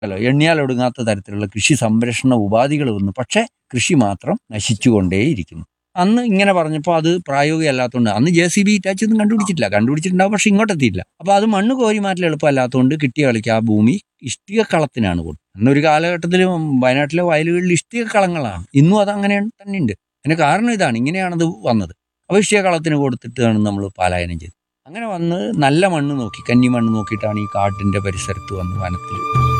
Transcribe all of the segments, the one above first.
അല്ല എണ്ണിയാൽ ഒടുങ്ങാത്ത തരത്തിലുള്ള കൃഷി സംരക്ഷണ ഉപാധികൾ വന്നു പക്ഷേ കൃഷി മാത്രം നശിച്ചുകൊണ്ടേയിരിക്കുന്നു അന്ന് ഇങ്ങനെ പറഞ്ഞപ്പോൾ അത് പ്രായോഗികമല്ലാത്തതുകൊണ്ട് അന്ന് ജെ സി ബി ഇറ്റാച്ച് ഒന്നും കണ്ടുപിടിച്ചിട്ടില്ല കണ്ടുപിടിച്ചിട്ടുണ്ടാവും പക്ഷെ ഇങ്ങോട്ടെത്തിയില്ല അപ്പോൾ അത് മണ്ണ് കോരി മാറ്റൽ എളുപ്പമല്ലാത്തതുകൊണ്ട് കിട്ടിയ കളിക്ക് ആ ഭൂമി ഇഷ്ടിക കളത്തിനാണ് കൊടുത്തത് അന്നൊരു കാലഘട്ടത്തിൽ വയനാട്ടിലെ വയലുകളിൽ ഇഷ്ടിക കളങ്ങളാണ് ഇന്നും അത് അങ്ങനെ തന്നെയുണ്ട് അതിന് കാരണം ഇതാണ് ഇങ്ങനെയാണത് വന്നത് അപ്പോൾ ഇഷ്ടിക കളത്തിന് കൊടുത്തിട്ടാണ് നമ്മൾ പലായനം ചെയ്തത് അങ്ങനെ വന്ന് നല്ല മണ്ണ് നോക്കി കന്നി മണ്ണ് നോക്കിയിട്ടാണ് ഈ കാട്ടിൻ്റെ പരിസരത്ത് വന്ന് വനത്തിൽ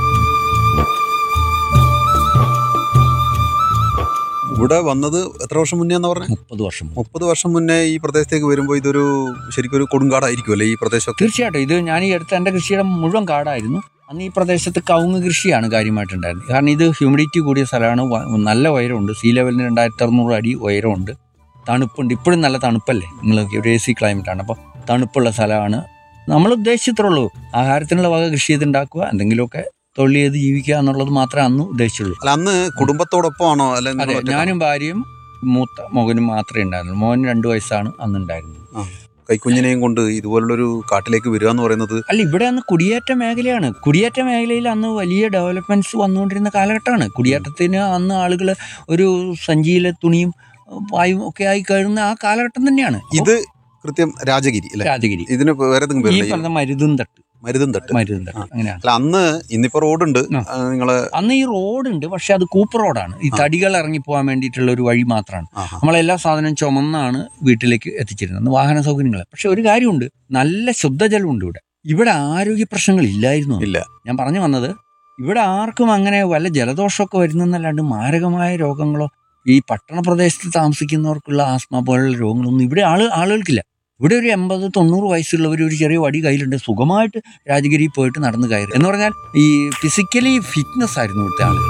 ഇവിടെ വന്നത് എത്ര വർഷം മുന്നേ എന്ന് പറഞ്ഞത് മുപ്പത് വർഷം മുമ്പ്. മുപ്പത് വർഷം മുന്നേ ഈ പ്രദേശത്തേക്ക് വരുമ്പോൾ ഇതൊരു ശരിക്കും ഒരു കൊടുങ്കാടായിരിക്കും അല്ലേ ഈ പ്രദേശമൊക്കെ തീർച്ചയായിട്ടും ഇത് ഞാൻ ഈ അടുത്ത എൻ്റെ കൃഷിയുടെ മുഴുവൻ കാടായിരുന്നു അന്ന് ഈ പ്രദേശത്ത് കവുങ്ങ് കൃഷിയാണ് കാര്യമായിട്ടുണ്ടായിരുന്നത് കാരണം ഇത് ഹ്യൂമിഡിറ്റി കൂടിയ സ്ഥലമാണ് വ- നല്ല ഉയരമുണ്ട് സീ ലെവലിന് രണ്ടായിരത്തി അറുന്നൂറ് അടി ഉയരമുണ്ട് തണുപ്പുണ്ട് ഇപ്പോഴും നല്ല തണുപ്പല്ലേ നിങ്ങൾ ഒരു എ സി ക്ലൈമറ്റാണ് അപ്പോൾ തണുപ്പുള്ള സ്ഥലമാണ് നമ്മൾ ഉദ്ദേശിച്ചത്രേ ഉള്ളൂ ആഹാരത്തിനുള്ള വക കൃഷി ചെയ്തുണ്ടാക്കുക എന്തെങ്കിലുമൊക്കെ തൊഴിൽ ചെയ്ത് ജീവിക്കുക എന്നുള്ളത് മാത്രമേ അന്ന് ഉദ്ദേശിച്ചുള്ളൂ അല്ല അന്ന് കുടുംബത്തോടൊപ്പമാണോ അല്ലെ നിങ്ങൾ അതെ ഒറ്റയ്ക്കാണോ? ഞാനും ഭാര്യയും മൂത്ത മകനും മാത്രമേ ഉണ്ടായിരുന്നുള്ളൂ മോൻ രണ്ടു വയസ്സാണ് അന്ന് ഉണ്ടായിരുന്നത് കൈക്കുഞ്ഞിനെയും കൊണ്ട് ഇതുപോലുള്ളൊരു കാട്ടിലേക്ക് വരിക എന്ന് പറയുന്നത് അല്ല ഇവിടെ അന്ന് കുടിയേറ്റ മേഖലയാണ് കുടിയേറ്റ മേഖലയിൽ അന്ന് വലിയ ഡെവലപ്മെന്റ്സ് വന്നുകൊണ്ടിരുന്ന കാലഘട്ടമാണ് കുടിയേറ്റത്തിന് അന്ന് ആളുകൾ ഒരു സഞ്ചിയിലെ തുണിയും പായും ഒക്കെ ആയി കഴിയുന്ന ആ കാലഘട്ടം തന്നെയാണ് ഇത് കൃത്യം രാജഗിരി അല്ലെ രാജഗിരി ഇതിന് വേറെ ഏതെങ്കിലും ഈ പേരില്ല പറഞ്ഞ മരുതും തട്ട് മരുതും തട്ട് മരുതും തട്ട് ആ. അങ്ങനെയാണ് അല്ല അന്ന് ഇന്നിപ്പോ റോഡുണ്ട് ആ. ആ, നിങ്ങള് അന്ന് ഈ റോഡുണ്ട് പക്ഷെ അത് കൂപ്പ് റോഡാണ് ഈ ആ. തടികൾ ഇറങ്ങി പോകാൻ വേണ്ടിയിട്ടുള്ള ഒരു വഴി മാത്രമാണ് ആഹാ. നമ്മളെല്ലാ സാധനവും ചുമന്നാണ് വീട്ടിലേക്ക് എത്തിച്ചിരുന്നത് അന്ന് വാഹന സൗകര്യങ്ങൾ പക്ഷെ ഒരു കാര്യമുണ്ട് നല്ല ശുദ്ധജലമുണ്ട് ഇവിടെ ഇവിടെ ആരോഗ്യ പ്രശ്നങ്ങൾ ഇല്ലായിരുന്നു ഇല്ല ഞാൻ പറഞ്ഞു വന്നത് ഇവിടെ ആർക്കും അങ്ങനെ വല്ല ജലദോഷമൊക്കെ വരുന്നല്ലാണ്ട് മാരകമായ രോഗങ്ങളോ ഈ പട്ടണ പ്രദേശത്ത് താമസിക്കുന്നവർക്കുള്ള ആസ്മ പോലുള്ള രോഗങ്ങളൊന്നും ഇവിടെ ആള് ആളുകൾക്കില്ല ഇവിടെ ഒരു എൺപത് തൊണ്ണൂറ് വയസ്സുള്ളവർ ഒരു ചെറിയ വടി കയ്യിലുണ്ട് സുഖമായിട്ട് രാജഗിരി പോയിട്ട് നടന്ന് കയറി എന്ന് പറഞ്ഞാൽ ഈ ഫിസിക്കലി ഫിറ്റ്നസ് ആയിരുന്നു ഇവിടുത്തെ ആളുകൾ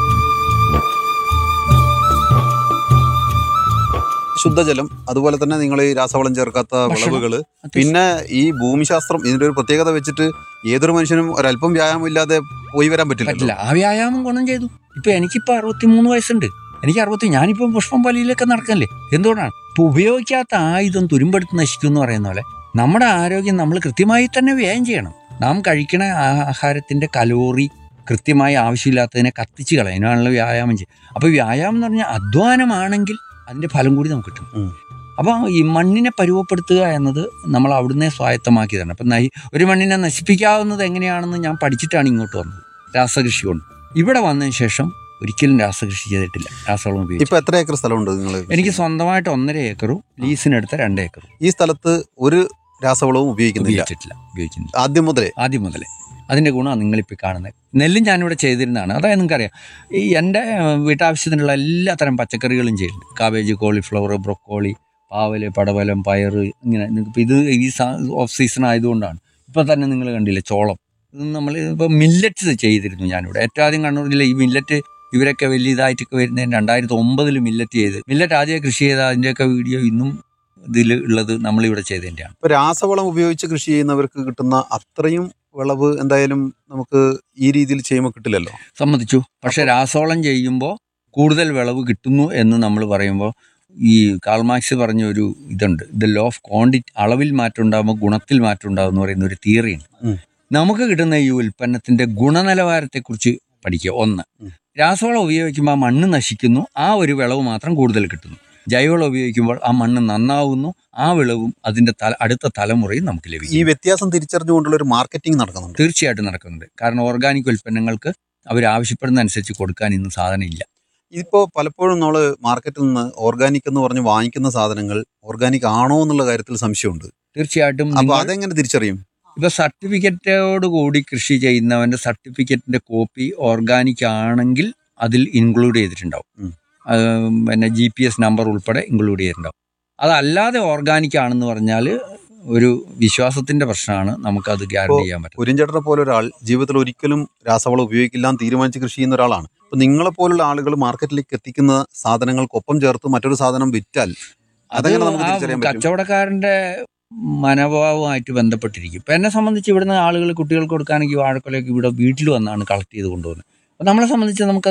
ശുദ്ധജലം അതുപോലെ തന്നെ നിങ്ങൾ ഈ രാസവളം ചേർക്കാത്ത ഭക്ഷണം. വിളവുകള് പിന്നെ ഈ ഭൂമിശാസ്ത്രം ഇതിന്റെ ഒരു പ്രത്യേകത വെച്ചിട്ട് ഏതൊരു മനുഷ്യനും ഒരല്പം വ്യായാമം ഇല്ലാതെ പോയി വരാൻ പറ്റില്ല പറ്റില്ല ആ വ്യായാമം ഗുണം ചെയ്തു ഇപ്പൊ എനിക്കിപ്പോ അറുപത്തിമൂന്ന് വയസ്സുണ്ട് എനിക്ക് അറുപത്തി ഞാനിപ്പം പുഷ്പം പലിയിലൊക്കെ നടക്കല്ലേ എന്തുകൊണ്ടാണ് ഇപ്പൊ ഉപയോഗിക്കാത്ത ആയുധം തുരുമ്പെടുത്ത് നശിക്കും എന്ന് പറയുന്ന പോലെ നമ്മുടെ ആരോഗ്യം നമ്മൾ കൃത്യമായി തന്നെ വ്യയം ചെയ്യണം നാം കഴിക്കണ ആഹാരത്തിന്റെ കലോറി കൃത്യമായി ആവശ്യമില്ലാത്തതിനെ കത്തിച്ച് കളയാനാണല്ലോ വ്യായാമം ചെയ്യുക അപ്പൊ വ്യായാമം എന്ന് പറഞ്ഞാൽ അധ്വാനമാണെങ്കിൽ അതിന്റെ ഫലം കൂടി നമുക്ക് കിട്ടും ഉം. അപ്പോൾ ഈ മണ്ണിനെ പരുവപ്പെടുത്തുക എന്നത് നമ്മൾ അവിടുന്ന് സ്വായത്തമാക്കിയതാണ് അപ്പം നയി ഒരു മണ്ണിനെ നശിപ്പിക്കാവുന്നത് എങ്ങനെയാണെന്ന് ഞാൻ പഠിച്ചിട്ടാണ് ഇങ്ങോട്ട് വന്നത് രാസകൃഷി കൊണ്ട് ഇവിടെ വന്നതിന് ശേഷം ഒരിക്കലും രാസകൃഷി ചെയ്തിട്ടില്ല രാസവളം ഉപയോഗിച്ചു ഇപ്പൊ എത്ര ഏക്കർ സ്ഥലമുണ്ട് നിങ്ങൾ എനിക്ക് സ്വന്തമായിട്ട് ഒന്നര ഏക്കറും ലീസിനെടുത്ത രണ്ട് ഏക്കറും ഈ സ്ഥലത്ത് ഒരു രാസവളവും ഉപയോഗിക്കുന്നില്ല ഉപയോഗിച്ചിട്ടില്ല ഉപയോഗിക്കുന്നില്ല ആദ്യം മുതലേ ആദ്യം മുതലേ അതിൻ്റെ ഗുണമാണ് നിങ്ങളിപ്പോൾ കാണുന്നത് നെല്ലും ഞാനിവിടെ ചെയ്തിരുന്നതാണ് അതായത് നിങ്ങൾക്കറിയാം ഈ എൻ്റെ ഏഹ്, വീട്ടാവശ്യത്തിനുള്ള എല്ലാ തരം പച്ചക്കറികളും ചെയ്യുന്നുണ്ട് കാബേജ് കോളിഫ്ലവർ ബ്രൊക്കോളി പാവല് പടവലം പയർ ഇങ്ങനെ നിങ്ങൾക്ക് ഇത് ഈ ഓഫ് സീസൺ ആയതുകൊണ്ടാണ് ഇപ്പം തന്നെ നിങ്ങൾ കണ്ടില്ലേ ചോളം ഇത് നമ്മൾ ഇപ്പോൾ മില്ലറ്റ്സ് ചെയ്തിരുന്നു ഞാനിവിടെ ഏറ്റവും ആദ്യം കണ്ണൂർ ജില്ല ഈ മില്ലറ്റ് ഇവരൊക്കെ വലിയ ഇതായിട്ടൊക്കെ വരുന്നതിന് രണ്ടായിരത്തി ഒമ്പതിൽ മില്ലറ്റ് ചെയ്ത് മില്ലറ്റ് ആദ്യം കൃഷി ചെയ്ത അതിൻ്റെയൊക്കെ വീഡിയോ ഇന്നും ഇതിൽ ഉള്ളത് നമ്മളിവിടെ ചെയ്തതിൻ്റെയാണ് ഇപ്പൊ രാസവളം ഉപയോഗിച്ച് കൃഷി ചെയ്യുന്നവർക്ക് കിട്ടുന്ന അത്രയും വിളവ് എന്തായാലും നമുക്ക് ഈ രീതിയിൽ ചെയ്യുമ്പോൾ കിട്ടില്ലല്ലോ സമ്മതിച്ചു പക്ഷെ രാസവളം ചെയ്യുമ്പോൾ കൂടുതൽ വിളവ് കിട്ടുന്നു എന്ന് നമ്മൾ പറയുമ്പോൾ ഈ കാൾമാക്സ് പറഞ്ഞ ഒരു ഇതുണ്ട് ദ ലോ ഓഫ് ക്വാണ്ടിറ്റി അളവിൽ മാറ്റം ഉണ്ടാകുമ്പോൾ ഗുണത്തിൽ മാറ്റം ഉണ്ടാകും എന്ന് പറയുന്ന ഒരു തിയറിയുണ്ട് ഉം. നമുക്ക് കിട്ടുന്ന ഈ ഉൽപ്പന്നത്തിന്റെ ഗുണനിലവാരത്തെക്കുറിച്ച് പഠിക്കുക ഒന്ന് ഉം. രാസവളം ഉപയോഗിക്കുമ്പോൾ ആ മണ്ണ് നശിക്കുന്നു ആ ഒരു വിളവ് മാത്രം കൂടുതൽ കിട്ടുന്നു ജൈവവളം ഉപയോഗിക്കുമ്പോൾ ആ മണ്ണ് നന്നാവുന്നു ആ വിളവും അതിന്റെ തല അടുത്ത തലമുറയും നമുക്ക് ലഭിക്കും ഈ വ്യത്യാസം തിരിച്ചറിഞ്ഞുകൊണ്ടുള്ള ഒരു മാർക്കറ്റിംഗ് നടക്കുന്നുണ്ട് തീർച്ചയായിട്ടും നടക്കുന്നുണ്ട് കാരണം ഓർഗാനിക് ഉൽപ്പന്നങ്ങൾക്ക് അവർ ആവശ്യപ്പെടുന്ന അനുസരിച്ച് കൊടുക്കാൻ ഇന്ന് സാധനം ഇല്ല ഇതിപ്പോ പലപ്പോഴും നമ്മൾ മാർക്കറ്റിൽ നിന്ന് ഓർഗാനിക് എന്ന് പറഞ്ഞ് വാങ്ങിക്കുന്ന സാധനങ്ങൾ ഓർഗാനിക് ആണോ എന്നുള്ള കാര്യത്തിൽ സംശയമുണ്ട് തീർച്ചയായിട്ടും അപ്പൊ നിങ്ങൾ അതെങ്ങനെ തിരിച്ചറിയും ഇപ്പൊ സർട്ടിഫിക്കറ്റോട് കൂടി കൃഷി ചെയ്യുന്നവന്റെ സർട്ടിഫിക്കറ്റിന്റെ കോപ്പി ഓർഗാനിക് ആണെങ്കിൽ അതിൽ ഇൻക്ലൂഡ് ചെയ്തിട്ടുണ്ടാവും ഉം. അത് പിന്നെ ജി പി എസ് നമ്പർ ഉൾപ്പെടെ ഇൻക്ലൂഡ് ചെയ്തിട്ടുണ്ടാവും അതല്ലാതെ ഓർഗാനിക് ആണെന്ന് പറഞ്ഞാൽ ഒരു വിശ്വാസത്തിന്റെ പ്രശ്നമാണ് നമുക്കത് ഗ്യാരണ്ടി ചെയ്യാൻ പറ്റും കുരിഞ്ചേട്ടനെ പോലെ ഒരാൾ ജീവിതത്തിൽ ഒരിക്കലും രാസവളം ഉപയോഗിക്കില്ല എന്ന് തീരുമാനിച്ച് കൃഷി ചെയ്യുന്ന ഒരാളാണ് അപ്പൊ നിങ്ങളെ പോലുള്ള ആളുകൾ മാർക്കറ്റിലേക്ക് എത്തിക്കുന്ന സാധനങ്ങൾക്കൊപ്പം ചേർത്ത് മറ്റൊരു സാധനം വിറ്റാൽ അത് അതെങ്ങനെ നമുക്ക് ആ തിരിച്ചറിയാൻ പറ്റും കച്ചവടക്കാരന്റെ മനോഭാവമായിട്ട് ബന്ധപ്പെട്ടിരിക്കും ഇപ്പൊ എന്നെ സംബന്ധിച്ച് ഇവിടുന്ന് ആളുകൾ കുട്ടികൾക്ക് കൊടുക്കാനെങ്കിൽ വാഴക്കൊലയൊക്കെ ഇവിടെ വീട്ടിൽ വന്നാണ് കളക്ട് ചെയ്ത് കൊണ്ടുപോകുന്നത് അപ്പൊ നമ്മളെ സംബന്ധിച്ച് നമുക്കത്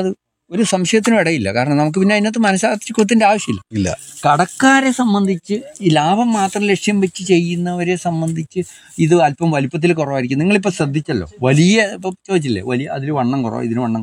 ഒരു സംശയത്തിനും ഇടയില്ല കാരണം നമുക്ക് പിന്നെ അതിനകത്ത് മനസ്സാക്ഷിത്വത്തിന്റെ ആവശ്യമില്ല ഇല്ല കടക്കാരെ സംബന്ധിച്ച് ഈ ലാഭം മാത്രം ലക്ഷ്യം വെച്ച് ചെയ്യുന്നവരെ സംബന്ധിച്ച് ഇത് അല്പം വലിപ്പത്തിൽ കുറവായിരിക്കും നിങ്ങളിപ്പോൾ ശ്രദ്ധിച്ചല്ലോ വലിയ ഇപ്പം ചോദിച്ചില്ലേ വലിയ അതിൽ വണ്ണം കുറവ് ഇതിന് വണ്ണം